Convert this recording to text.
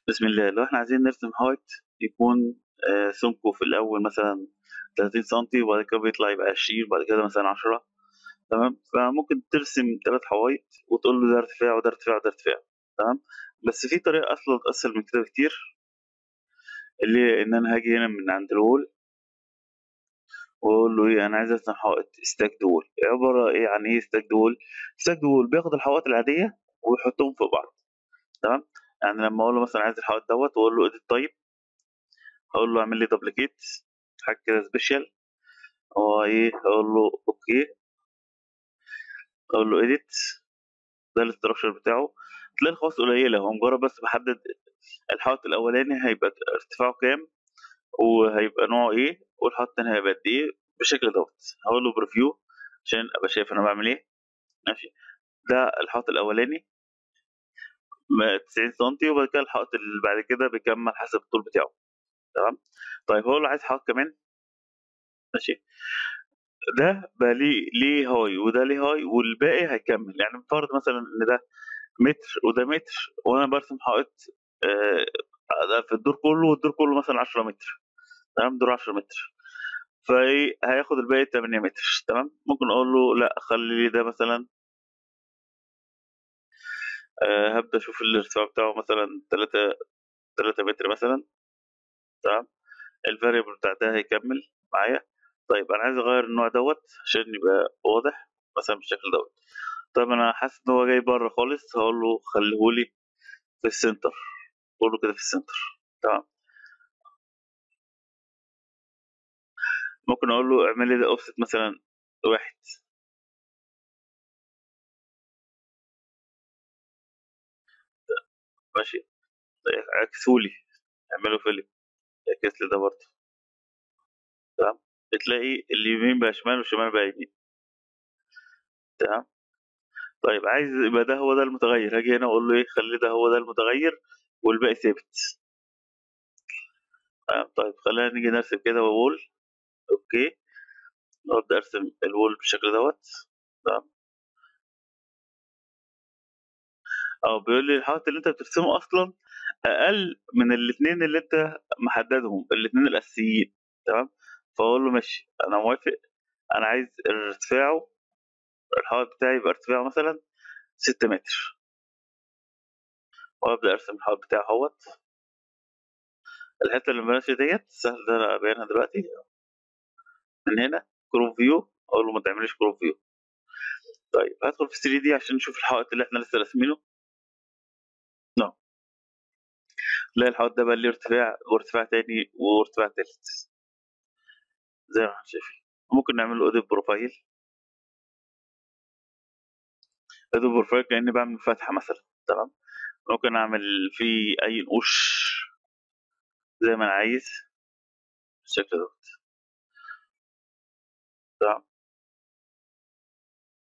بسم الله لو احنا عايزين نرسم حائط يكون آه، سمكه في الأول مثلا 30 سنتي وبعد كده بيطلع يبقى 20 وبعد كده مثلا 10 تمام فممكن ترسم ثلاث حوايط وتقول له ده ارتفاع وده ارتفاع وده ارتفاع تمام بس في طريقة أصلا أسهل من كده بكتير اللي هي إن أنا هاجي هنا من عند الوول واقول له ايه انا عايز ارسم حائط ستاك دول عباره ايه عن ايه ستاك دول ستاك دول بياخد الحوائط العاديه ويحطهم فوق بعض تمام يعني لما اقول له مثلا عايز الحائط دوت واقول له اديت طيب هقول له اعمل لي دبليكيت حاجه كده سبيشال هو ايه اقول له اوكي اقول له اديت ده الاستراكشر بتاعه تلاقي الخواص قليله هو مجرد بس بحدد الحائط الاولاني هيبقى ارتفاعه كام وهيبقى نوعه ايه والحائط التاني هيبقى قد ايه بالشكل دوت هقول له بريفيو عشان ابقى شايف انا بعمل ايه ماشي ده الحائط الاولاني 90 سم وبعد كده الحائط اللي بعد كده بيكمل حسب الطول بتاعه تمام طيب هو اللي عايز حائط كمان ماشي ده بقى ليه ليه هاي وده ليه هاي والباقي هيكمل يعني نفترض مثلا ان ده متر وده متر وانا برسم حائط آه ده في الدور كله والدور كله مثلا 10 متر تمام دور 10 متر فهياخد الباقي 8 متر تمام ممكن اقول له لا خلي لي ده مثلا أه هبدا اشوف الارتفاع بتاعه مثلا 3 3 متر مثلا تمام الفاريبل بتاع ده هيكمل معايا طيب انا عايز اغير النوع دوت عشان يبقى واضح مثلا بالشكل دوت طيب انا حاسس ان هو جاي بره خالص هقول له خليهولي في السنتر قول له كده في السنتر تمام ممكن اقول له اعمل لي ده اوفست مثلا واحد ماشي عكسولي اعمله فيلم اعكس لي ده برضه تمام بتلاقي اليمين بقى شمال والشمال بقى يمين تمام طيب عايز يبقى ده هو ده المتغير هاجي هنا اقول له ايه خلي ده هو ده المتغير والباقي ثابت تمام طيب خلينا نيجي نرسم كده وول اوكي وابدا ارسم الوول بالشكل دوت تمام اه بيقول لي الحائط اللي انت بترسمه اصلا اقل من الاثنين اللي انت محددهم الاثنين الاساسيين تمام فاقول له ماشي انا موافق انا عايز ارتفاعه الحائط بتاعي يبقى ارتفاعه مثلا ستة متر وابدا ارسم الحائط بتاعي اهوت الحته اللي مبانش ديت سهل ده انا ابينها دلوقتي من هنا كروب فيو اقول له ما تعمليش كروب فيو طيب هدخل في 3 دي عشان نشوف الحائط اللي احنا لسه راسمينه نعم تلاقي الحائط ده بقى ليه ارتفاع وارتفاع تاني وارتفاع تالت زي ما احنا شايفين ممكن نعمل له اديت بروفايل اديت بروفايل كاني بعمل فتحه مثلا تمام ممكن اعمل فيه اي نقوش زي ما انا عايز بالشكل دوت تمام